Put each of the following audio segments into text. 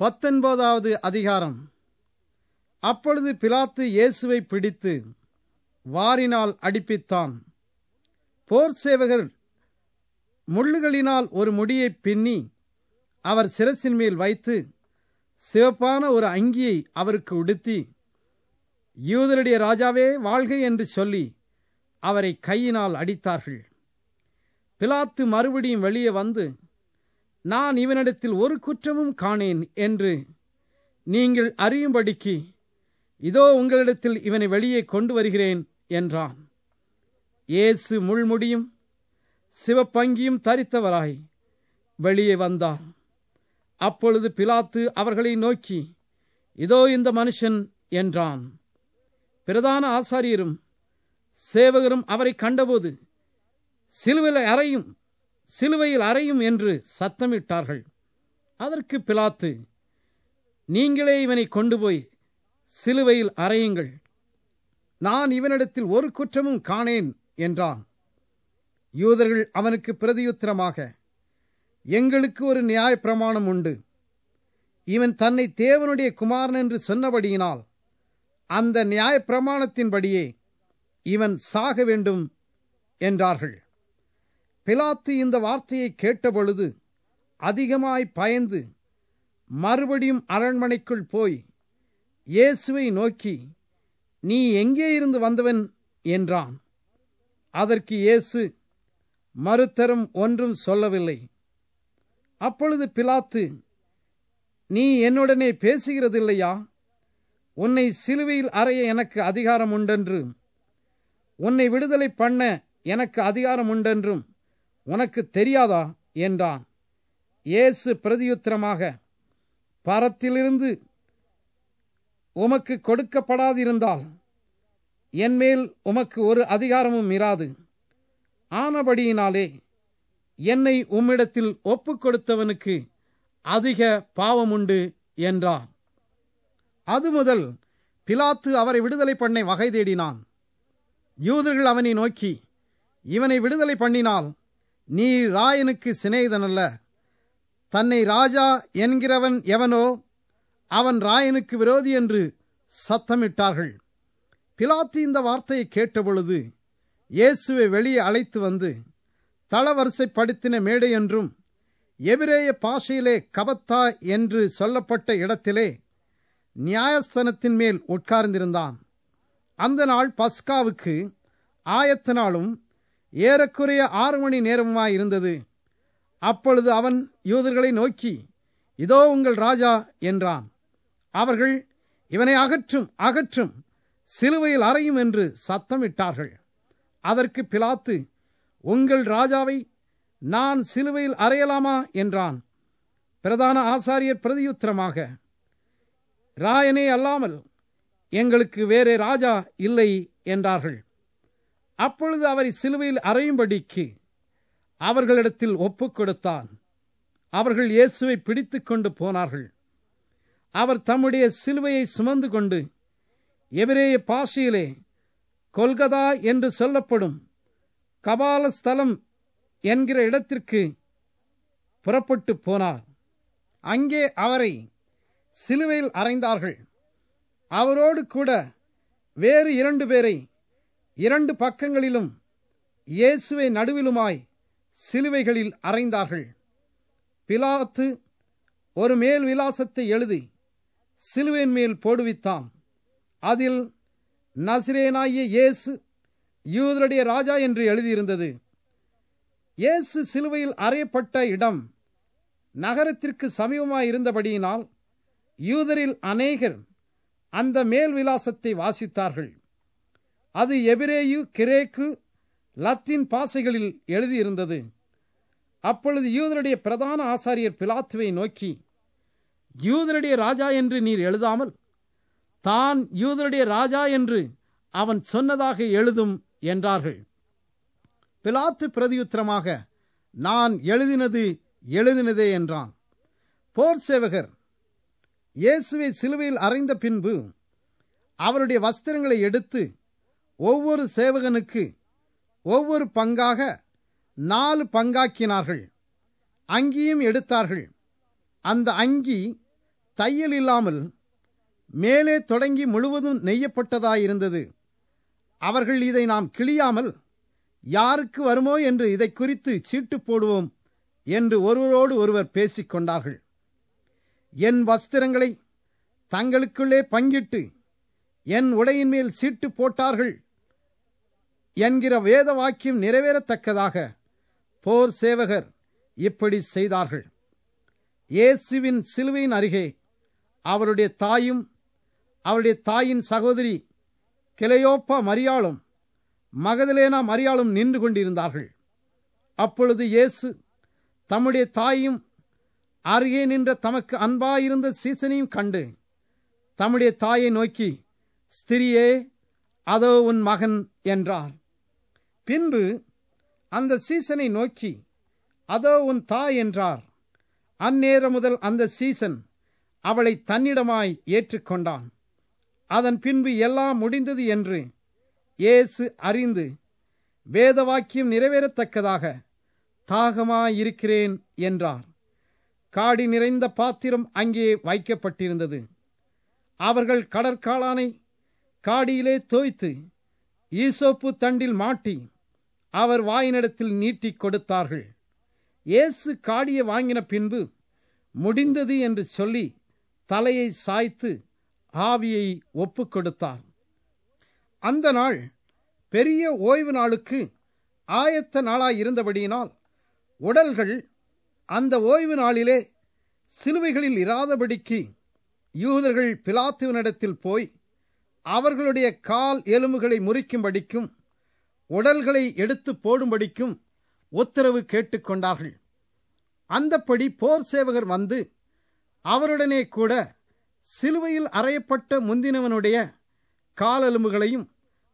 பத்தொன்பதாவது அதிகாரம் அப்பொழுது பிலாத்து இயேசுவை பிடித்து வாரினால் அடிப்பித்தான் போர் சேவகர் முள்ளுகளினால் ஒரு முடியை பின்னி அவர் சிரசின் மேல் வைத்து சிவப்பான ஒரு அங்கியை அவருக்கு உடுத்தி யூதருடைய ராஜாவே வாழ்க என்று சொல்லி அவரை கையினால் அடித்தார்கள் பிலாத்து மறுபடியும் வெளியே வந்து நான் இவனிடத்தில் ஒரு குற்றமும் காணேன் என்று நீங்கள் அறியும்படிக்கு இதோ உங்களிடத்தில் இவனை வெளியே கொண்டு வருகிறேன் என்றான் இயேசு முள்முடியும் சிவப்பங்கியும் தரித்தவராய் வெளியே வந்தார் அப்பொழுது பிலாத்து அவர்களை நோக்கி இதோ இந்த மனுஷன் என்றான் பிரதான ஆசாரியரும் சேவகரும் அவரை கண்டபோது சிலுவையில் அறையும் சிலுவையில் அறையும் என்று சத்தமிட்டார்கள் அதற்கு பிலாத்து நீங்களே இவனை கொண்டு போய் சிலுவையில் அறையுங்கள் நான் இவனிடத்தில் ஒரு குற்றமும் காணேன் என்றான் யூதர்கள் அவனுக்கு பிரதியுத்தரமாக எங்களுக்கு ஒரு நியாய பிரமாணம் உண்டு இவன் தன்னை தேவனுடைய குமாரன் என்று சொன்னபடியினால் அந்த நியாய பிரமாணத்தின்படியே இவன் சாக வேண்டும் என்றார்கள் பிலாத்து இந்த வார்த்தையை கேட்டபொழுது அதிகமாய் பயந்து மறுபடியும் அரண்மனைக்குள் போய் இயேசுவை நோக்கி நீ எங்கே இருந்து வந்தவன் என்றான் அதற்கு இயேசு மறுத்தரம் ஒன்றும் சொல்லவில்லை அப்பொழுது பிலாத்து நீ என்னுடனே பேசுகிறதில்லையா உன்னை சிலுவையில் அறைய எனக்கு அதிகாரம் உண்டென்று உன்னை விடுதலை பண்ண எனக்கு அதிகாரம் உண்டென்றும் உனக்கு தெரியாதா என்றான் இயேசு பிரதியுத்தரமாக பரத்திலிருந்து உமக்கு கொடுக்கப்படாதிருந்தால் என்மேல் உமக்கு ஒரு அதிகாரமும் இராது ஆனபடியினாலே என்னை உம்மிடத்தில் ஒப்புக் கொடுத்தவனுக்கு அதிக பாவமுண்டு என்றார் அது முதல் பிலாத்து அவரை விடுதலை பண்ண வகை தேடினான் யூதர்கள் அவனை நோக்கி இவனை விடுதலை பண்ணினால் நீ ராயனுக்கு சிநேகிதனல்ல தன்னை ராஜா என்கிறவன் எவனோ அவன் ராயனுக்கு விரோதி என்று சத்தமிட்டார்கள் பிலாத்து இந்த வார்த்தையை கேட்டபொழுது இயேசுவை வெளியே அழைத்து வந்து தளவரிசைப்படுத்தின மேடை என்றும் எபிரேய பாஷையிலே கபத்தா என்று சொல்லப்பட்ட இடத்திலே நியாயஸ்தனத்தின் மேல் உட்கார்ந்திருந்தான் அந்த நாள் பஸ்காவுக்கு ஆயத்த நாளும் ஏறக்குறைய ஆறு மணி நேரமுமாயிருந்தது அப்பொழுது அவன் யூதர்களை நோக்கி இதோ உங்கள் ராஜா என்றான் அவர்கள் இவனை அகற்றும் அகற்றும் சிலுவையில் அறையும் என்று சத்தமிட்டார்கள் அதற்கு பிலாத்து உங்கள் ராஜாவை நான் சிலுவையில் அறையலாமா என்றான் பிரதான ஆசாரியர் பிரதியுத்தரமாக ராயனே அல்லாமல் எங்களுக்கு வேறே ராஜா இல்லை என்றார்கள் அப்பொழுது அவரை சிலுவையில் அறையும்படிக்கு அவர்களிடத்தில் ஒப்புக் கொடுத்தான் அவர்கள் இயேசுவை பிடித்துக் கொண்டு போனார்கள் அவர் தம்முடைய சிலுவையை சுமந்து கொண்டு எபிரேய பாஷையிலே கொல்கதா என்று சொல்லப்படும் கபால ஸ்தலம் என்கிற இடத்திற்கு புறப்பட்டு போனார் அங்கே அவரை சிலுவையில் அறைந்தார்கள் அவரோடு கூட வேறு இரண்டு பேரை இரண்டு பக்கங்களிலும் இயேசுவை நடுவிலுமாய் சிலுவைகளில் அறைந்தார்கள் பிலாத்து ஒரு மேல் விலாசத்தை எழுதி சிலுவையின் மேல் போடுவித்தான் அதில் நசிரேனாகிய இயேசு யூதருடைய ராஜா என்று எழுதியிருந்தது இயேசு சிலுவையில் அறையப்பட்ட இடம் நகரத்திற்கு சமீபமாய் இருந்தபடியினால் யூதரில் அநேகர் அந்த மேல் விலாசத்தை வாசித்தார்கள் அது எபிரேயு கிரேக்கு லத்தீன் பாசைகளில் எழுதியிருந்தது அப்பொழுது யூதருடைய பிரதான ஆசாரியர் பிலாத்துவை நோக்கி யூதருடைய ராஜா என்று நீர் எழுதாமல் தான் யூதருடைய ராஜா என்று அவன் சொன்னதாக எழுதும் என்றார்கள் பிலாத்து பிரதியுத்தரமாக நான் எழுதினது எழுதினதே என்றான் போர் சேவகர் இயேசுவை சிலுவையில் அறைந்த பின்பு அவருடைய வஸ்திரங்களை எடுத்து ஒவ்வொரு சேவகனுக்கு ஒவ்வொரு பங்காக நாலு பங்காக்கினார்கள் அங்கியும் எடுத்தார்கள் அந்த அங்கி தையல் இல்லாமல் மேலே தொடங்கி முழுவதும் நெய்யப்பட்டதாயிருந்தது அவர்கள் இதை நாம் கிழியாமல் யாருக்கு வருமோ என்று இதை குறித்து சீட்டு போடுவோம் என்று ஒருவரோடு ஒருவர் பேசிக் கொண்டார்கள் என் வஸ்திரங்களை தங்களுக்குள்ளே பங்கிட்டு என் உடையின் மேல் சீட்டு போட்டார்கள் என்கிற வேத வாக்கியம் நிறைவேறத்தக்கதாக போர் சேவகர் இப்படி செய்தார்கள் இயேசுவின் சிலுவையின் அருகே அவருடைய தாயும் அவருடைய தாயின் சகோதரி கிளையோப்பா மரியாளும் மகதலேனா மரியாளும் நின்று கொண்டிருந்தார்கள் அப்பொழுது இயேசு தம்முடைய தாயும் அருகே நின்ற தமக்கு அன்பாயிருந்த சீசனையும் கண்டு தம்முடைய தாயை நோக்கி ஸ்திரியே அதோ உன் மகன் என்றார் பின்பு அந்த சீசனை நோக்கி அதோ உன் தாய் என்றார் அந்நேரம் முதல் அந்த சீசன் அவளை தன்னிடமாய் ஏற்றுக்கொண்டான் அதன் பின்பு எல்லாம் முடிந்தது என்று இயேசு அறிந்து வேத வாக்கியம் நிறைவேறத்தக்கதாக தாகமாயிருக்கிறேன் என்றார் காடி நிறைந்த பாத்திரம் அங்கே வைக்கப்பட்டிருந்தது அவர்கள் கடற்காளானை காடியிலே தோய்த்து ஈசோப்பு தண்டில் மாட்டி அவர் வாயினிடத்தில் நீட்டிக் கொடுத்தார்கள் இயேசு காடியை வாங்கின பின்பு முடிந்தது என்று சொல்லி தலையை சாய்த்து ஆவியை ஒப்புக் கொடுத்தார் அந்த நாள் பெரிய ஓய்வு நாளுக்கு ஆயத்த நாளாய் இருந்தபடியினால் உடல்கள் அந்த ஓய்வு நாளிலே சிலுவைகளில் இராதபடிக்கு யூதர்கள் பிலாத்துவனிடத்தில் போய் அவர்களுடைய கால் எலும்புகளை முறிக்கும்படிக்கும் உடல்களை எடுத்து போடும்படிக்கும் உத்தரவு கேட்டுக்கொண்டார்கள் அந்தப்படி போர் சேவகர் வந்து அவருடனே கூட சிலுவையில் அறையப்பட்ட முந்தினவனுடைய காலெலும்புகளையும்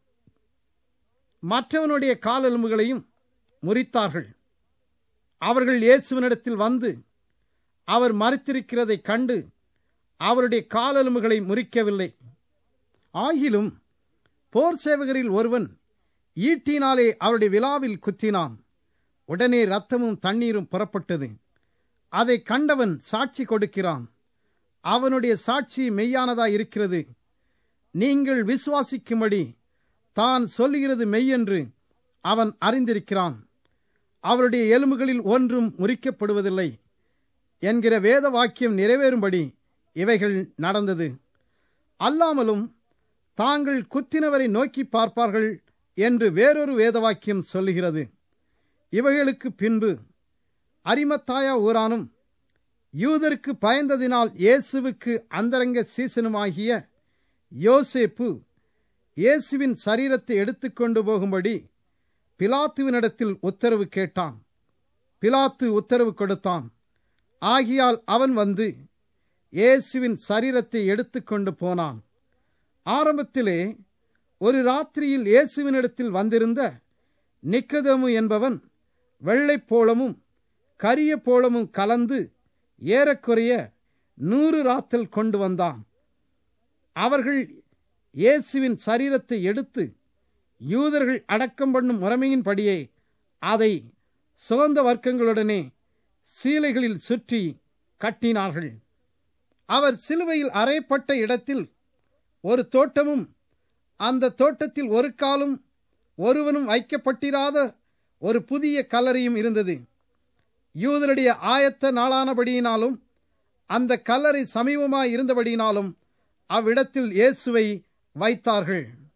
மற்றவனுடைய காலெலும்புகளையும் முறித்தார்கள் அவர்கள் இயேசுவனிடத்தில் வந்து அவர் மறித்திருக்கிறதைக் கண்டு அவருடைய காலெலும்புகளை முறிக்கவில்லை ஆகிலும் போர் சேவகரில் ஒருவன் ஈட்டினாலே அவருடைய விழாவில் குத்தினான் உடனே ரத்தமும் தண்ணீரும் புறப்பட்டது அதை கண்டவன் சாட்சி கொடுக்கிறான் அவனுடைய சாட்சி மெய்யானதாய் இருக்கிறது நீங்கள் விசுவாசிக்கும்படி தான் சொல்லுகிறது மெய்யென்று அவன் அறிந்திருக்கிறான் அவருடைய எலும்புகளில் ஒன்றும் முறிக்கப்படுவதில்லை என்கிற வேத வாக்கியம் நிறைவேறும்படி இவைகள் நடந்தது அல்லாமலும் தாங்கள் குத்தினவரை நோக்கி பார்ப்பார்கள் என்று வேறொரு வேதவாக்கியம் சொல்லுகிறது இவைகளுக்கு பின்பு அரிமத்தாயா ஊரானும் யூதருக்கு பயந்ததினால் இயேசுவுக்கு அந்தரங்க சீசனுமாகிய யோசேப்பு இயேசுவின் சரீரத்தை எடுத்துக்கொண்டு போகும்படி பிலாத்துவினிடத்தில் உத்தரவு கேட்டான் பிலாத்து உத்தரவு கொடுத்தான் ஆகியால் அவன் வந்து இயேசுவின் சரீரத்தை எடுத்துக்கொண்டு போனான் ஆரம்பத்திலே ஒரு ராத்திரியில் இயேசுவினிடத்தில் வந்திருந்த நிக்கதமு என்பவன் வெள்ளைப்போளமும் கரிய போளமும் கலந்து ஏறக்குறைய நூறு ராத்தல் கொண்டு வந்தான் அவர்கள் இயேசுவின் சரீரத்தை எடுத்து யூதர்கள் அடக்கம் பண்ணும் முறைமையின்படியே அதை சுகந்த வர்க்கங்களுடனே சீலைகளில் சுற்றி கட்டினார்கள் அவர் சிலுவையில் அறையப்பட்ட இடத்தில் ஒரு தோட்டமும் அந்த தோட்டத்தில் ஒரு காலும் ஒருவனும் வைக்கப்பட்டிராத ஒரு புதிய கல்லறையும் இருந்தது யூதருடைய ஆயத்த நாளானபடியினாலும் அந்த கல்லறை சமீபமாய் இருந்தபடியினாலும் அவ்விடத்தில் இயேசுவை வைத்தார்கள்